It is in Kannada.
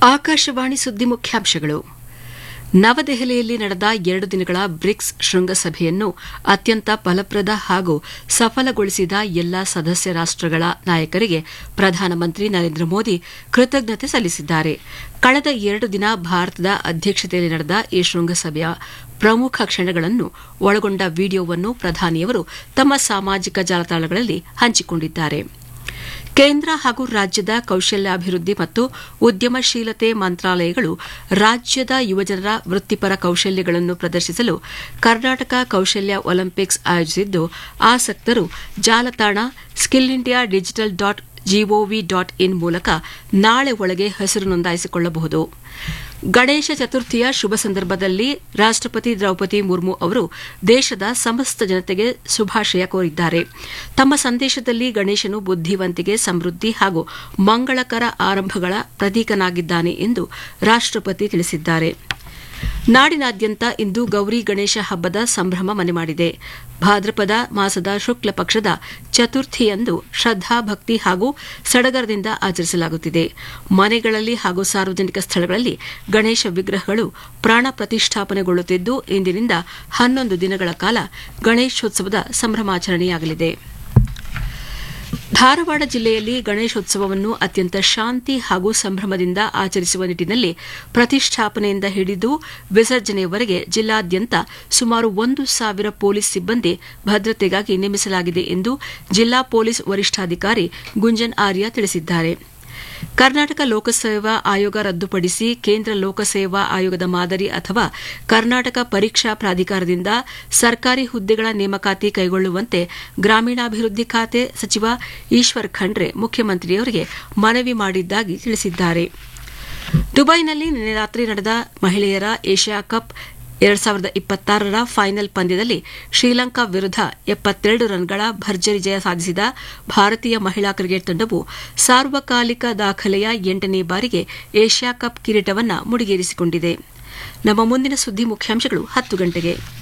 ಆಕಾಶವಾಣಿ ಸುದ್ದಿ ಮುಖ್ಯಾಂಶಗಳು ನವದೆಹಲಿಯಲ್ಲಿ ನಡೆದ ಎರಡು ದಿನಗಳ ಬ್ರಿಕ್ಸ್ ಶೃಂಗಸಭೆಯನ್ನು ಅತ್ಯಂತ ಫಲಪ್ರದ ಹಾಗೂ ಸಫಲಗೊಳಿಸಿದ ಎಲ್ಲಾ ಸದಸ್ಯ ರಾಷ್ಟಗಳ ನಾಯಕರಿಗೆ ಪ್ರಧಾನಮಂತ್ರಿ ನರೇಂದ್ರ ಮೋದಿ ಕೃತಜ್ಞತೆ ಸಲ್ಲಿಸಿದ್ದಾರೆ ಕಳೆದ ಎರಡು ದಿನ ಭಾರತದ ಅಧ್ಯಕ್ಷತೆಯಲ್ಲಿ ನಡೆದ ಈ ಶೃಂಗಸಭೆಯ ಪ್ರಮುಖ ಕ್ಷಣಗಳನ್ನು ಒಳಗೊಂಡ ವಿಡಿಯೋವನ್ನು ಪ್ರಧಾನಿಯವರು ತಮ್ಮ ಸಾಮಾಜಿಕ ಜಾಲತಾಣಗಳಲ್ಲಿ ಹಂಚಿಕೊಂಡಿದ್ದಾರೆ ಕೇಂದ್ರ ಹಾಗೂ ರಾಜ್ಯದ ಕೌಶಲ್ಯಾಭಿವೃದ್ಧಿ ಮತ್ತು ಉದ್ಯಮಶೀಲತೆ ಮಂತ್ರಾಲಯಗಳು ರಾಜ್ಯದ ಯುವಜನರ ವೃತ್ತಿಪರ ಕೌಶಲ್ಯಗಳನ್ನು ಪ್ರದರ್ಶಿಸಲು ಕರ್ನಾಟಕ ಕೌಶಲ್ಯ ಒಲಿಂಪಿಕ್ಸ್ ಆಯೋಜಿಸಿದ್ದು ಆಸಕ್ತರು ಜಾಲತಾಣ skill India digital dot gov dot in ಮೂಲಕ ನಾಳೆ ಒಳಗೆ ಹೆಸರು ನೋಂದಾಯಿಸಿಕೊಳ್ಳಬಹುದು ಗಣೇಶ ಚತುರ್ಥಿಯ ಶುಭ ಸಂದರ್ಭದಲ್ಲಿ ರಾಷ್ಟಪತಿ ದ್ರೌಪದಿ ಮುರ್ಮು ಅವರು ದೇಶದ ಸಮಸ್ತ ಜನತೆಗೆ ಶುಭಾಶಯ ಕೋರಿದ್ದಾರೆ ತಮ್ಮ ಸಂದೇಶದಲ್ಲಿ ಗಣೇಶನು ಬುದ್ಧಿವಂತಿಕೆ ಸಮೃದ್ಧಿ ಹಾಗೂ ಮಂಗಳಕರ ಆರಂಭಗಳ ಪ್ರತೀಕನಾಗಿದ್ದಾನೆ ಎಂದು ರಾಷ್ಟಪತಿ ತಿಳಿಸಿದ್ದಾರೆ ನಾಡಿನಾದ್ಯಂತ ಇಂದು ಗೌರಿ ಗಣೇಶ ಹಬ್ಬದ ಸಂಭ್ರಮ ಮನೆ ಮಾಡಿದೆ ಭಾದ್ರಪದ ಮಾಸದ ಶುಕ್ಲ ಪಕ್ಷದ ಚತುರ್ಥಿಯಂದು ಶ್ರದ್ದಾ ಭಕ್ತಿ ಹಾಗೂ ಸಡಗರದಿಂದ ಆಚರಿಸಲಾಗುತ್ತಿದೆ ಮನೆಗಳಲ್ಲಿ ಹಾಗೂ ಸಾರ್ವಜನಿಕ ಸ್ಥಳಗಳಲ್ಲಿ ಗಣೇಶ ವಿಗ್ರಹಗಳು ಪ್ರಾಣ ಪ್ರತಿಷ್ಠಾಪನೆಗೊಳ್ಳುತ್ತಿದ್ದು ಇಂದಿನಿಂದ ಹನ್ನೊಂದು ದಿನಗಳ ಕಾಲ ಗಣೇಶೋತ್ಸವದ ಸಂಭ್ರಮಾಚರಣೆಯಾಗಲಿದೆ ಧಾರವಾಡ ಜಿಲ್ಲೆಯಲ್ಲಿ ಗಣೇಶೋತ್ಸವವನ್ನು ಅತ್ಯಂತ ಶಾಂತಿ ಹಾಗೂ ಸಂಭ್ರಮದಿಂದ ಆಚರಿಸುವ ನಿಟ್ಟಿನಲ್ಲಿ ಪ್ರತಿಷ್ಠಾಪನೆಯಿಂದ ಹಿಡಿದು ವಿಸರ್ಜನೆಯವರೆಗೆ ಜಿಲ್ಲಾದ್ಯಂತ ಸುಮಾರು ಒಂದು ಸಾವಿರ ಪೊಲೀಸ್ ಸಿಬ್ಬಂದಿ ಭದ್ರತೆಗಾಗಿ ನೇಮಿಸಲಾಗಿದೆ ಎಂದು ಜಿಲ್ಲಾ ಪೊಲೀಸ್ ವರಿಷ್ಠಾಧಿಕಾರಿ ಗುಂಜನ್ ಆರ್ಯ ತಿಳಿಸಿದ್ದಾರೆ ಕರ್ನಾಟಕ ಲೋಕಸೇವಾ ಆಯೋಗ ರದ್ದುಪಡಿಸಿ ಕೇಂದ್ರ ಲೋಕಸೇವಾ ಆಯೋಗದ ಮಾದರಿ ಅಥವಾ ಕರ್ನಾಟಕ ಪರೀಕ್ಷಾ ಪ್ರಾಧಿಕಾರದಿಂದ ಸರ್ಕಾರಿ ಹುದ್ದೆಗಳ ನೇಮಕಾತಿ ಕೈಗೊಳ್ಳುವಂತೆ ಗ್ರಾಮೀಣಾಭಿವೃದ್ಧಿ ಖಾತೆ ಸಚಿವ ಈಶ್ವರ್ ಖಂಡ್ರೆ ಮುಖ್ಯಮಂತ್ರಿಯವರಿಗೆ ಮನವಿ ಮಾಡಿದ್ದಾಗಿ ತಿಳಿಸಿದ್ದಾರೆ ದುಬೈನಲ್ಲಿ ನಿನ್ನೆ ರಾತ್ರಿ ನಡೆದ ಮಹಿಳೆಯರ ಏಷ್ಯಾ ಕಪ್ ಎರಡ್ ಸಾವಿರದ ಇಪ್ಪತ್ತಾರರ ಫೈನಲ್ ಪಂದ್ಯದಲ್ಲಿ ಶ್ರೀಲಂಕಾ ವಿರುದ್ಧ ಎಪ್ಪತ್ತೆರಡು ರನ್ಗಳ ಭರ್ಜರಿ ಜಯ ಸಾಧಿಸಿದ ಭಾರತೀಯ ಮಹಿಳಾ ಕ್ರಿಕೆಟ್ ತಂಡವು ಸಾರ್ವಕಾಲಿಕ ದಾಖಲೆಯ ಎಂಟನೇ ಬಾರಿಗೆ ಏಷ್ಯಾ ಕಪ್ ಕಿರೀಟವನ್ನು ಮುಡಿಗೇರಿಸಿಕೊಂಡಿದೆ ನಮ್ಮ ಮುಂದಿನ ಸುದ್ದಿ ಮುಖ್ಯಾಂಶಗಳು ಹತ್ತು ಗಂಟೆಗೆ